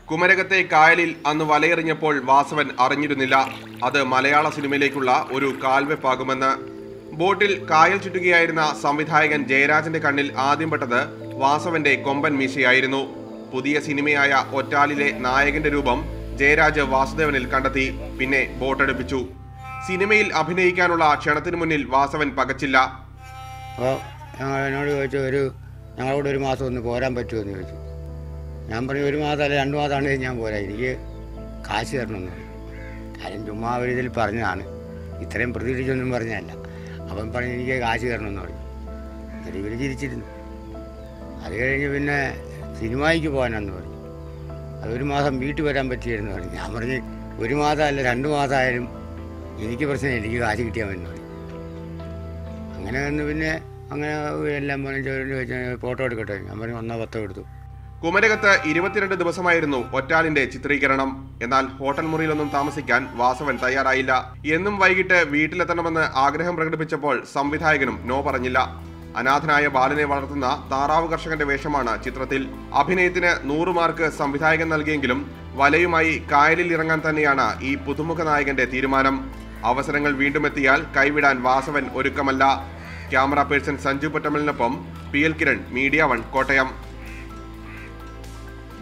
കുമരകത്തെ കായലിൽ അന്ന് വലയെറിഞ്ഞപ്പോൾ വാസവൻ അറിഞ്ഞിരുന്നില്ല അത് മലയാള സിനിമയിലേക്കുള്ള ഒരു കാൽവെപ്പാകുമെന്ന് ബോട്ടിൽ കായൽ ചുറ്റുകയായിരുന്ന സംവിധായകൻ ജയരാജന്റെ കണ്ണിൽ ആദ്യം പെട്ടത് വാസവന്റെ കൊമ്പൻ മീശയായിരുന്നു പുതിയ സിനിമയായ ഒറ്റാലിലെ നായകന്റെ രൂപം ജയരാജ് വാസുദേവനിൽ കണ്ടെത്തി പിന്നെ ബോട്ടെടുപ്പിച്ചു സിനിമയിൽ അഭിനയിക്കാനുള്ള ക്ഷണത്തിനു മുന്നിൽ വാസവൻ പകച്ചില്ല അപ്പോൾ ഞങ്ങൾ എന്നോട് ചോദിച്ചു ഒരു ഞങ്ങളോട് ഒരു മാസം ഒന്ന് പോരാൻ പറ്റുമോ എന്ന് ചോദിച്ചു ഞാൻ പറഞ്ഞു ഒരു മാസം അല്ല രണ്ട് മാസമാണെങ്കിൽ ഞാൻ പോരാ എനിക്ക് കാശ് തരണമെന്ന് പറഞ്ഞു കാര്യം ചുമ്മാ ഒരു ഇതിൽ പറഞ്ഞതാണ് ഇത്രയും പ്രതീക്ഷിച്ചൊന്നും പറഞ്ഞതല്ല അവൻ പറഞ്ഞു എനിക്ക് കാശ് തരണമെന്ന് പറഞ്ഞു എന്നിട്ട് ഇവർ ചിരിച്ചിരുന്നു അത് കഴിഞ്ഞ് പിന്നെ സിനിമയ്ക്ക് പോകാനെന്ന് പറഞ്ഞു അതൊരു മാസം വീട്ടിൽ വരാൻ പറ്റിയിരുന്നു പറഞ്ഞു ഞാൻ പറഞ്ഞു ഒരു മാസം അല്ല രണ്ട് മാസമായാലും എനിക്ക് പ്രശ്നം എനിക്ക് കാശ് കിട്ടിയാൽ മതി എന്ന് പറഞ്ഞു അങ്ങനെ വന്ന് പിന്നെ അങ്ങനെ എല്ലാം പറഞ്ഞു ചോദിച്ചു ചോദിച്ചു ഫോട്ടോ എടുക്കട്ടെ ഞാൻ പറഞ്ഞു ഒന്നാ പത്തോ എടുത്തു കുമരകത്ത് ഇരുപത്തിരണ്ട് ദിവസമായിരുന്നു ഒറ്റാലിന്റെ ചിത്രീകരണം എന്നാൽ ഹോട്ടൽ മുറിയിലൊന്നും താമസിക്കാൻ വാസവൻ തയ്യാറായില്ല എന്നും വൈകിട്ട് വീട്ടിലെത്തണമെന്ന് ആഗ്രഹം പ്രകടിപ്പിച്ചപ്പോൾ സംവിധായകനും നോ പറഞ്ഞില്ല അനാഥനായ ബാലനെ വളർത്തുന്ന താറാവ് കർഷകന്റെ വേഷമാണ് ചിത്രത്തിൽ അഭിനയത്തിന് നൂറ് മാർക്ക് സംവിധായകൻ നൽകിയെങ്കിലും വലയുമായി കായലിൽ ഇറങ്ങാൻ തന്നെയാണ് ഈ പുതുമുഖ നായകന്റെ തീരുമാനം അവസരങ്ങൾ വീണ്ടും എത്തിയാൽ കൈവിടാൻ വാസവൻ ഒരുക്കമല്ല ക്യാമറ പേഴ്സൺ സഞ്ജു പൊറ്റമലിനൊപ്പം P L Kiran media one Kottayam